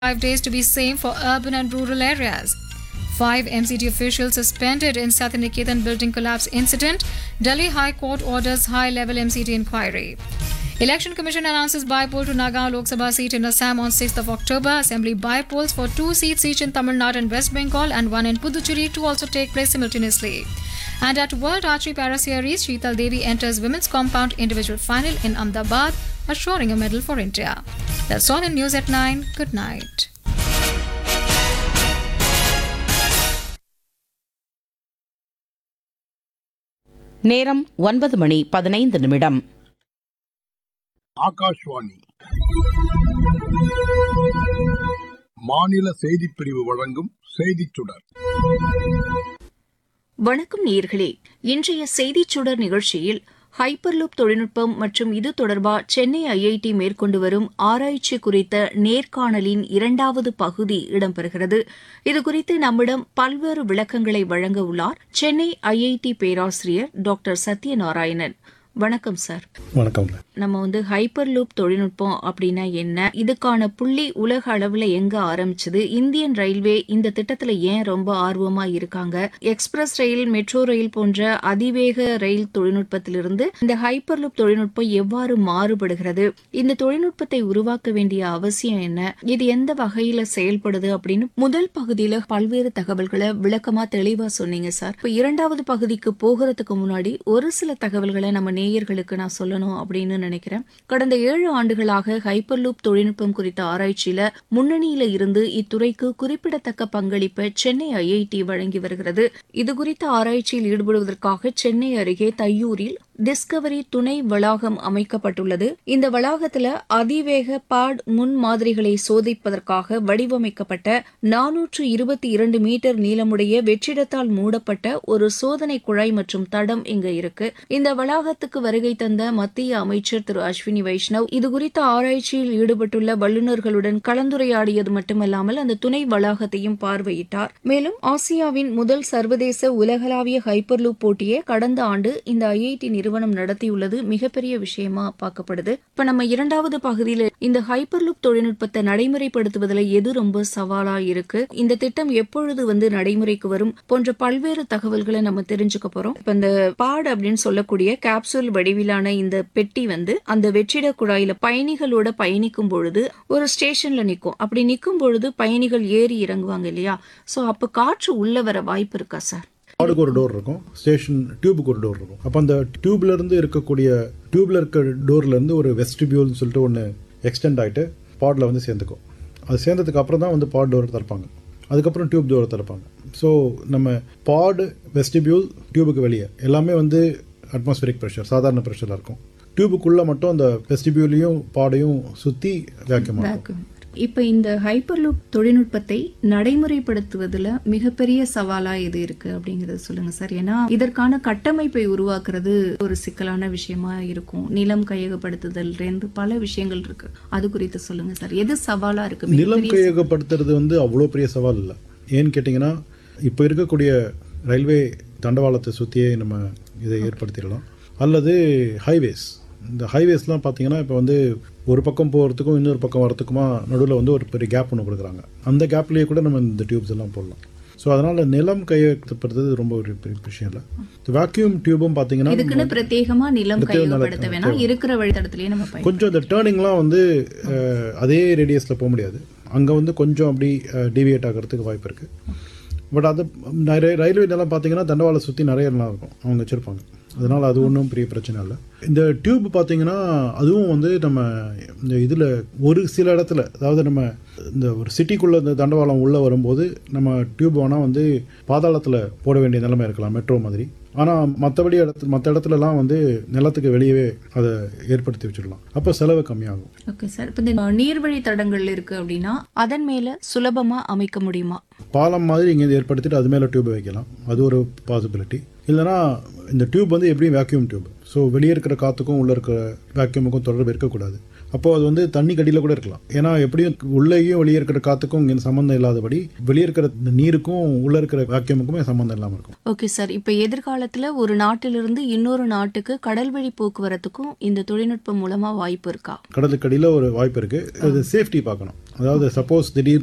five days to be same for urban and rural areas. Five MCT officials suspended in Satyaniketan building collapse incident. Delhi High Court orders high-level MCT inquiry. Election Commission announces bypoll to Nagaon Lok Sabha seat in Assam on 6th of October. Assembly bypolls for two seats each in Tamil Nadu and West Bengal and one in Puducherry to also take place simultaneously. And at World Archery Para Series, Sheetal Devi enters women's compound individual final in Ahmedabad, assuring a medal for India. That's all in news at 9. Good night. நேரம் ஒன்பது மணி பதினைந்து நிமிடம் ஆகாஷ்வாணி மாநில செய்திப் பிரிவு வழங்கும் செய்திச் சுடர் வணக்கம் நேயர்களே இன்றைய செய்திச் சுடர் நிகழ்ச்சியில் ஹைப்பர்லூப் தொழில்நுட்பம் மற்றும் இது தொடர்பா சென்னை ஐஐடி மேற்கொண்டு வரும் ஆராய்ச்சி குறித்த நேர்காணலின் இரண்டாவது பகுதி இடம்பெறுகிறது இதுகுறித்து நம்மிடம் பல்வேறு விளக்கங்களை வழங்க உள்ளார் சென்னை ஐஐடி பேராசிரியர் டாக்டர் சத்யநாராயணன் வணக்கம் சார் வணக்கங்க நம்ம வந்து ஹைப்பர் லூப் தொழில்நுட்பம் அப்படின்னா என்ன இதுக்கான புள்ளி உலக அளவுல எங்க ஆரம்பிச்சது இந்தியன் ரயில்வே இந்த திட்டத்துல ஏன் ரொம்ப ஆர்வமா இருக்காங்க எக்ஸ்பிரஸ் ரயில் மெட்ரோ ரயில் போன்ற அதிவேக ரயில் தொழில்நுட்பத்திலிருந்து இந்த ஹைப்பர் லூப் தொழில்நுட்பம் எவ்வாறு மாறுபடுகிறது இந்த தொழில்நுட்பத்தை உருவாக்க வேண்டிய அவசியம் என்ன இது எந்த வகையில செயல்படுது அப்படின்னு முதல் பகுதியில பல்வேறு தகவல்களை விளக்கமா தெளிவா சொன்னீங்க சார் இப்ப இரண்டாவது பகுதிக்கு போகிறதுக்கு முன்னாடி ஒரு சில தகவல்களை நம்ம நேயர்களுக்கு நான் சொல்லணும் அப்படின்னு நினைக்கிறேன் கடந்த ஏழு ஆண்டுகளாக ஹைப்பர்லூப் தொழில்நுட்பம் குறித்த ஆராய்ச்சியில முன்னணியில இருந்து இத்துறைக்கு குறிப்பிடத்தக்க பங்களிப்பை சென்னை ஐஐடி வழங்கி வருகிறது இது குறித்த ஆராய்ச்சியில் ஈடுபடுவதற்காக சென்னை அருகே தையூரில் டிஸ்கவரி துணை வளாகம் அமைக்கப்பட்டுள்ளது இந்த வளாகத்துல அதிவேக பாட் முன் மாதிரிகளை சோதிப்பதற்காக வடிவமைக்கப்பட்ட நானூற்று இருபத்தி இரண்டு மீட்டர் நீளமுடைய வெற்றிடத்தால் மூடப்பட்ட ஒரு சோதனை குழாய் மற்றும் தடம் இங்க இருக்கு இந்த வளாகத்துக்கு வருகை தந்த மத்திய அமைச்சர் திரு அஸ்வினி வைஷ்ணவ் இதுகுறித்த ஆராய்ச்சியில் ஈடுபட்டுள்ள வல்லுநர்களுடன் கலந்துரையாடியது மட்டுமல்லாமல் அந்த துணை வளாகத்தையும் பார்வையிட்டார் மேலும் ஆசியாவின் முதல் சர்வதேச உலகளாவிய ஹைப்பர்லூப் போட்டியை கடந்த ஆண்டு இந்த ஐஐடி நிறுவனம் நடத்தியுள்ளது மிகப்பெரிய விஷயமா பார்க்கப்படுது இப்ப நம்ம இரண்டாவது பகுதியில இந்த ஹைப்பர்லூப் தொழில்நுட்பத்தை நடைமுறைப்படுத்துவதில் எது ரொம்ப சவாலா இருக்கு இந்த திட்டம் எப்பொழுது வந்து நடைமுறைக்கு வரும் போன்ற பல்வேறு தகவல்களை நம்ம தெரிஞ்சுக்க போறோம் இப்ப இந்த பாட் அப்படின்னு சொல்லக்கூடிய கேப்சூல் வடிவிலான இந்த பெட்டி வந்து அந்த வெற்றிட குழாயில பயணிகளோட பயணிக்கும் பொழுது ஒரு ஸ்டேஷன்ல நிக்கும் அப்படி நிக்கும் பொழுது பயணிகள் ஏறி இறங்குவாங்க இல்லையா சோ அப்ப காற்று உள்ள வர வாய்ப்பு இருக்கா சார் பாடுக்கு ஒரு டோர் இருக்கும் ஸ்டேஷன் டியூபுக்கு ஒரு டோர் இருக்கும் அப்போ அந்த டியூப்ல இருந்து இருக்கக்கூடிய டியூப்ல இருக்க டோர்ல இருந்து ஒரு வெஸ்டிபியூல்னு சொல்லிட்டு ஒன்று எக்ஸ்டெண்ட் ஆகிட்டு பாட்ல வந்து சேர்ந்துக்கும் அது சேர்ந்ததுக்கு அப்புறம் தான் வந்து பாட் டோர் திறப்பாங்க அதுக்கப்புறம் டியூப் டோர் திறப்பாங்க ஸோ நம்ம பாடு வெஸ்டிபியூல் டியூபுக்கு வெளியே எல்லாமே வந்து அட்மாஸ்பியரிக் ப்ரெஷர் சாதாரண ப்ரெஷராக இருக்கும் டியூபுக்குள்ளே மட்டும் அந்த வெஸ்டிபியூலையும் பாடையும் சுற்றி வேக்யூம் ஆகும் இப்ப இந்த ஹைப்பர்லூப் தொழில்நுட்பத்தை நடைமுறைப்படுத்துவதுல மிகப்பெரிய சவாலா எது இருக்கு அப்படிங்கறது சொல்லுங்க சார் ஏன்னா இதற்கான கட்டமைப்பை உருவாக்குறது ஒரு சிக்கலான விஷயமா இருக்கும் நிலம் கையகப்படுத்துதல் இருந்து பல விஷயங்கள் இருக்கு அது குறித்து சொல்லுங்க சார் எது சவாலா இருக்கு நிலம் மிகப்பெரிய கையகப்படுத்துறது வந்து அவ்வளோ பெரிய சவால் இல்லை ஏன்னு கேட்டிங்கன்னா இப்போ இருக்கக்கூடிய ரயில்வே தண்டவாளத்தை சுற்றியே நம்ம இதை ஏற்படுத்திடலாம் அல்லது ஹைவேஸ் இந்த ஹைவேஸ்லாம் பார்த்தீங்கன்னா இப்போ வந்து ஒரு பக்கம் போகிறதுக்கும் இன்னொரு பக்கம் வரத்துக்குமா நடுவில் வந்து ஒரு பெரிய கேப் ஒன்று கொடுக்குறாங்க அந்த கேப்லேயே கூட நம்ம இந்த டியூப்ஸ் எல்லாம் போடலாம் ஸோ அதனால் நிலம் கையகப்படுத்துறது ரொம்ப ஒரு பெரிய விஷயம் இல்லை வேக்யூம் டியூபும் பார்த்தீங்கன்னா இதுக்குன்னு பிரத்யேகமா நிலம் பிரத்யேக நிலம் கையகப்படுத்த வேணாம் இருக்கிற வழித்தடத்திலேயே நம்ம பயன் கொஞ்சம் இந்த டேர்னிங்லாம் வந்து அஹ், அதே ரேடியஸில் போக முடியாது அங்கே வந்து கொஞ்சம் அப்படி டிவியேட் ஆகிறதுக்கு வாய்ப்பு இருக்குது பட் அது நிறைய ரயில்வே நிலம் பார்த்தீங்கன்னா தண்டவாளை சுற்றி நிறைய நிலம் இருக்கும் அவங்க வச்சுருப்பாங்க அதனால் அது ஒன்றும் பெரிய பிரச்சனை இல்லை இந்த டியூப் பார்த்தீங்கன்னா அதுவும் வந்து நம்ம இந்த இதில் ஒரு சில இடத்துல அதாவது நம்ம இந்த ஒரு சிட்டிக்குள்ளே இந்த தண்டவாளம் உள்ளே வரும்போது நம்ம டியூப் வேணால் வந்து பாதாளத்தில் போட வேண்டிய நிலைமை இருக்கலாம் மெட்ரோ மாதிரி ஆனால் மற்றபடி இடத்து மற்ற இடத்துலலாம் வந்து நிலத்துக்கு வெளியவே அதை ஏற்படுத்தி வச்சிடலாம் அப்போ செலவு கம்மியாகும் ஓகே சார் இப்போ இந்த நீர்வழி தடங்கள் இருக்கு அப்படின்னா அதன் மேல சுலபமா அமைக்க முடியுமா பாலம் மாதிரி இங்கே ஏற்படுத்திட்டு அது மேலே டியூப் வைக்கலாம் அது ஒரு பாசிபிலிட்டி இல்லைனா இந்த டியூப் வந்து எப்படியும் வேக்யூம் டியூப் ஸோ வெளியே இருக்கிற காற்றுக்கும் உள்ளே இருக்கிற வேக்யூமுக்கும் தொடர்பு இருக்கக்கூடாது அப்போது அது வந்து தண்ணி கடியில் கூட இருக்கலாம் ஏன்னா எப்படியும் உள்ளேயும் வெளியே இருக்கிற காற்றுக்கும் இங்கே சம்மந்தம் இல்லாதபடி வெளியே இருக்கிற இந்த நீருக்கும் உள்ளே இருக்கிற வாக்கியமுக்குமே சம்மந்தம் இல்லாமல் இருக்கும் ஓகே சார் இப்போ எதிர்காலத்தில் ஒரு நாட்டிலிருந்து இன்னொரு நாட்டுக்கு கடல்வழி போக்குவரத்துக்கும் இந்த தொழில்நுட்பம் மூலமாக வாய்ப்பு இருக்கா கடலுக்கடியில் ஒரு வாய்ப்பு இருக்குது அது சேஃப்டி பார்க்கணும் அதாவது சப்போஸ் திடீர்